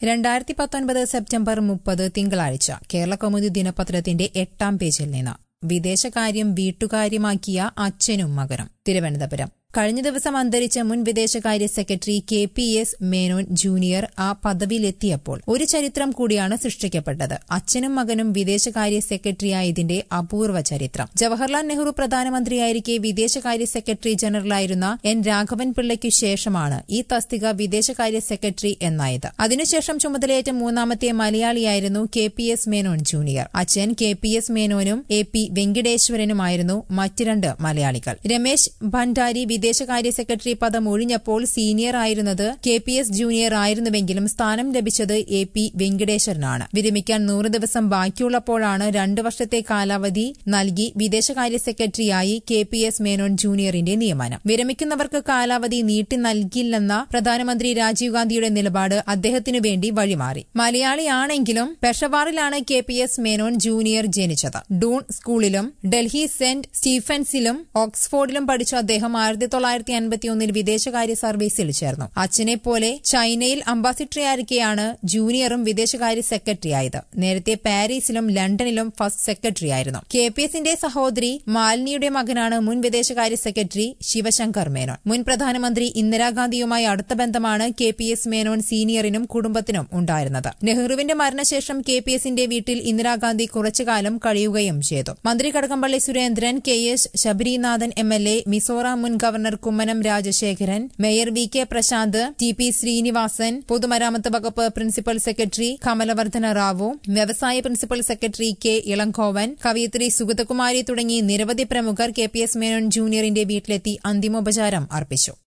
രണ്ടായിരത്തി പത്തൊൻപത് സെപ്റ്റംബർ മുപ്പത് തിങ്കളാഴ്ച കേരള കൗമുദി ദിനപത്രത്തിന്റെ എട്ടാം പേജിൽ നിന്ന് വിദേശകാര്യം വീട്ടുകാര്യമാക്കിയ അച്ഛനും മകനും തിരുവനന്തപുരം കഴിഞ്ഞ ദിവസം അന്തരിച്ച മുൻ വിദേശകാര്യ secretary K P S Menon junior ആ പദവിയിലെത്തിയപ്പോൾ ഒരു ചരിത്രം കൂടിയാണ് സൃഷ്ടിക്കപ്പെട്ടത് അച്ഛനും മകനും വിദേശകാര്യ സെക്രട്ടറിയായതിന്റെ അപൂർവ ചരിത്രം ജവഹർലാൽ നെഹ്റു പ്രധാനമന്ത്രിയായിരിക്കെ വിദേശകാര്യ സെക്രട്ടറി ജനറലായിരുന്ന എൻ രാഘവൻ പിള്ളയ്ക്കു ശേഷമാണ് ഈ തസ്തിക വിദേശകാര്യ സെക്രട്ടറി എന്നായത് അതിനുശേഷം ചുമതലയേറ്റ മൂന്നാമത്തെ മലയാളിയായിരുന്നു K P S Menon junior അച്ഛൻ കെ പി എസ് മേനോനും എ പി വെങ്കിടേശ്വരനുമായിരുന്നു മറ്റ് രണ്ട് മലയാളികൾ രമേശ് ഭണ്ഡാരി വിദേശകാര്യ സെക്രട്ടറി പദം ഒഴിഞ്ഞപ്പോൾ സീനിയർ ആയിരുന്നത് കെ പി എസ് ജൂനിയർ ആയിരുന്നുവെങ്കിലും സ്ഥാനം ലഭിച്ചത് എ പി വെങ്കിടേശ്വരനാണ് വിരമിക്കാൻ നൂറ് ദിവസം ബാക്കിയുള്ളപ്പോഴാണ് രണ്ടു വർഷത്തെ കാലാവധി നൽകി വിദേശകാര്യ സെക്രട്ടറിയായി കെ പി എസ് മേനോൻ ജൂനിയറിന്റെ നിയമനം വിരമിക്കുന്നവർക്ക് കാലാവധി നീട്ടി നൽകില്ലെന്ന പ്രധാനമന്ത്രി രാജീവ് ഗാന്ധിയുടെ നിലപാട് അദ്ദേഹത്തിനു വേണ്ടി വഴിമാറി മലയാളിയാണെങ്കിലും പെഷവാറിലാണ് K P S Menon junior ജനിച്ചത് ഡൂൺ സ്കൂളിലും ഡൽഹി സെന്റ് സ്റ്റീഫൻസിലും ഓക്സ്ഫോർഡിലും പഠിച്ച അദ്ദേഹം ആയിരത്തി തൊള്ളായിരത്തി അൻപത്തിയൊന്നിൽ വിദേശകാര്യ സർവീസിൽ ചേർന്നു അച്ഛനെ പോലെ ചൈനയിൽ അംബാസിഡറായിരിക്കെയാണ് ജൂനിയറും വിദേശകാര്യ സെക്രട്ടറിയായത് നേരത്തെ പാരീസിലും ലണ്ടനിലും ഫസ്റ്റ് സെക്രട്ടറിയായിരുന്നു കെ പി എസിന്റെ സഹോദരി മാലിനിയുടെ മകനാണ് മുൻ വിദേശകാര്യ സെക്രട്ടറി ശിവശങ്കർ മേനോൻ മുൻ പ്രധാനമന്ത്രി ഇന്ദിരാഗാന്ധിയുമായി അടുത്ത ബന്ധമാണ് കെ പി എസ് മേനോൻ സീനിയറിനും കുടുംബത്തിനും ഉണ്ടായിരുന്നത് നെഹ്റുവിന്റെ മരണശേഷം കെ പി എസിന്റെ വീട്ടിൽ ഇന്ദിരാഗാന്ധി കുറച്ചുകാലം കഴിയുകയും ചെയ്തു മന്ത്രി Kadakampally Surendran K S Sabarinathan M L A Mizoram മുൻ governor Kummanam Rajasekharan mayor V K Prasanth T P Sreenivasan പൊതുമരാമത്ത് വകുപ്പ് പ്രിൻസിപ്പൽ സെക്രട്ടറി കമലവർദ്ധന റാവു വ്യവസായ പ്രിൻസിപ്പൽ സെക്രട്ടറി കെ ഇളങ്കോവൻ കവയിത്രി സുഗതകുമാരി തുടങ്ങി നിരവധി പ്രമുഖർ കെ പി എസ് മേനോൻ ജൂനിയറിന്റെ വീട്ടിലെത്തി അന്തിമോപചാരം അർപ്പിച്ചു